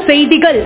செய்திகள்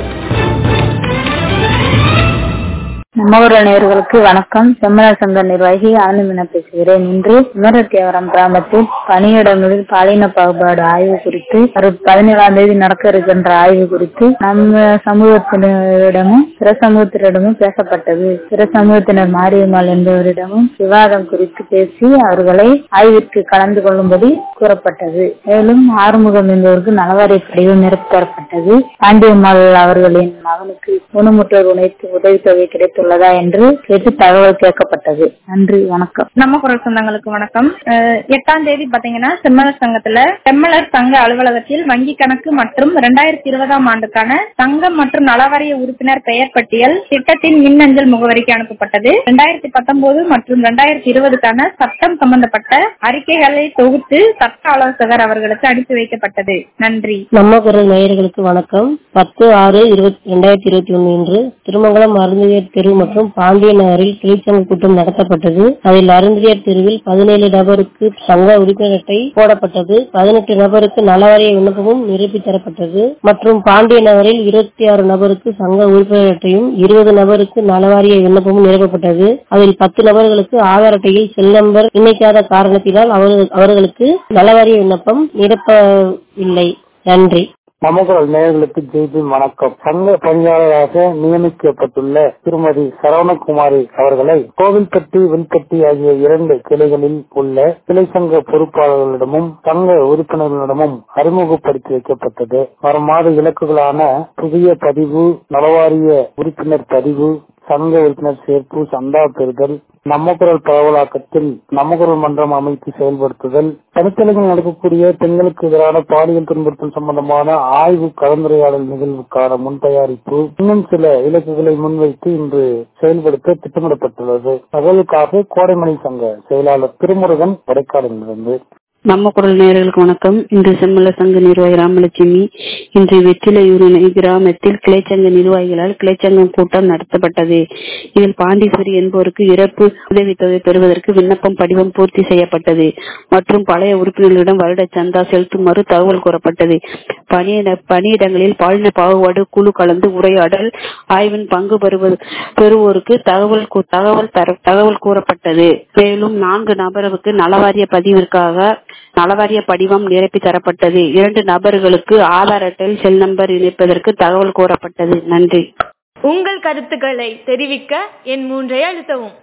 நம்மூர நேயர்களுக்கு வணக்கம் செம்மலர் சங்க நிர்வாகி ஆனந்தின பேசுகிறேன் இன்று குமரத்தியவரம் கிராமத்தில் பணியிடங்களில் பாலின பாகுபாடு ஆய்வு குறித்து வரும் பதினேழாம் தேதி நடக்க இருக்கின்ற ஆய்வு குறித்து நம்ம சமூகத்தினரிடமும் பிற சமூகத்தினரிடமும் பேசப்பட்டது பிற சமூகத்தினர் மாரியம்மாள் என்பவரிடமும் விவாதம் குறித்து பேசி அவர்களை ஆய்விற்கு கலந்து கொள்ளும்படி கூறப்பட்டது மேலும் ஆறுமுகம் என்பவருக்கு நலவாரிய படிவம் நிரப்பி தரப்பட்டது பாண்டியம்மாள் அவர்களின் மகனுக்கு ஊனமுற்றோர் உணைத்து உதவித்தொகை கிடைத்துள்ளதா என்று கேட்டு தகவல் கேட்கப்பட்டது நன்றி வணக்கம் நம்ம குரல் சொந்தங்களுக்கு வணக்கம் அஹ் எட்டாம் தேதி பாத்தீங்கன்னா செம்மலர் சங்கத்துல செம்மலர் சங்க அலுவலகத்தில் வங்கி கணக்கு மற்றும் இரண்டாயிரத்தி இருபதாம் ஆண்டுக்கான சங்கம் மற்றும் நலவாரிய உறுப்பினர் பெயர் பட்டியல் திட்டத்தின் மின்னஞ்சல் முகவரிக்கு அனுப்பப்பட்டது இரண்டாயிரத்தி பத்தொன்பது மற்றும் இரண்டாயிரத்தி இருபதுக்கான சட்டம் சம்பந்தப்பட்ட அறிக்கைகளை தொகுத்து சட்ட ஆலோசகர் அவர்களுக்கு அனுப்பி வைக்கப்பட்டது நன்றி நம்ம குரல் நேயர்களுக்கு வணக்கம் பத்து ஆறு இருபத்தி ரெண்டாயிரத்தி இருபத்தி ஒன்னு இன்று திருமங்கலம் அருந்ததியர் தெரு மற்றும் பாண்டிய நகரில் கிளைச்சங்க கூட்டம் நடத்தப்பட்டது அதில் அருந்ததியர் தெருவில் பதினேழு நபருக்கு சங்க உறுப்பினர் அட்டை போடப்பட்டது பதினெட்டு நபருக்கு நலவாரிய விண்ணப்பமும் நிரப்பி தரப்பட்டது மற்றும் பாண்டிய நகரில் இருபத்தி ஆறு நபருக்கு சங்க உறுப்பினர் அட்டையும் இருபது நபருக்கு நலவாரிய விண்ணப்பமும் நிரப்பப்பட்டது அதில் பத்து நபர்களுக்கு ஆதார் அட்டையில் செல் நம்பர் இணைக்காத காரணத்தினால் அவர்கள்- அவர்களுக்கு நலவாரிய விண்ணப்பம் நிரப்பவில்லை நன்றி நமக்குரல் நேயர்களுக்கு ஜெய்பி வணக்கம் சங்க பணியாளராக நியமிக்கப்பட்டுள்ள திருமதி சரவணகுமாரி அவர்களை கோவில்பட்டி வில்பட்டி ஆகிய இரண்டு கிளைகளில் உள்ள கிளை சங்க பொறுப்பாளர்களிடமும் சங்க உறுப்பினர்களிடமும் அறிமுகப்படுத்தி வைக்கப்பட்டது வரும் மாத இலக்குகளான புதிய பதிவு நலவாரிய உறுப்பினர் பதிவு சங்க உறுப்பினர் சேர்ப்பு சந்தா பெறுதல் நம்ம குரல் பரவலாக்கத்தில் நம்ம குரல் மன்றம் அமைத்து செயல்படுத்துதல் தனித்தலைகள் நடக்கக்கூடிய பெண்களுக்கு எதிரான பாலியல் துன்புறுத்தல் சம்பந்தமான ஆய்வு கலந்துரையாடல் நிகழ்வுக்கான முன் தயாரிப்பு இன்னும் சில இலக்குகளை முன்வைத்து இன்று செயல்படுத்த திட்டமிடப்பட்டுள்ளது தகவலுக்காக கோடைமணி சங்க செயலாளர் திருமுருகன் கொடைக்கானலிருந்து நம்ம குரல் நேயர்களுக்கு வணக்கம் இன்று செம்மல சங்க நிர்வாகி ராமலட்சுமி இன்று வெற்றிலையூர் கிராமத்தில் கிளைச்சங்க நிர்வாகிகளால் கிளைச்சங்கம் கூட்டம் நடத்தப்பட்டது இதில் பாண்டீஸ்வரி என்பவருக்கு இறப்பு உதவித்தொகை பெறுவதற்கு விண்ணப்பம் படிவம் பூர்த்தி செய்யப்பட்டது மற்றும் பழைய உறுப்பினர்களிடம் வருட சந்தா செலுத்துமாறு தகவல் கூறப்பட்டது பணியிட பணியிடங்களில் பாலின பாகுபாடு குழு கலந்து உரையாடல் ஆய்வின் பங்கு பெறுவது பெறுவோருக்கு தகவல் கூ- தகவல் தர தகவல் கூறப்பட்டது மேலும் நான்கு நபருக்கு நலவாரிய பதிவிற்காக நலவாரிய படிவம் நிரப்பி தரப்பட்டது இரண்டு நபர்களுக்கு ஆதார் அட்டையில் செல் நம்பர் இணைப்பதற்கு தகவல் கூறப்பட்டது நன்றி உங்கள் கருத்துக்களை தெரிவிக்க என் மூன்றை அழுத்தவும்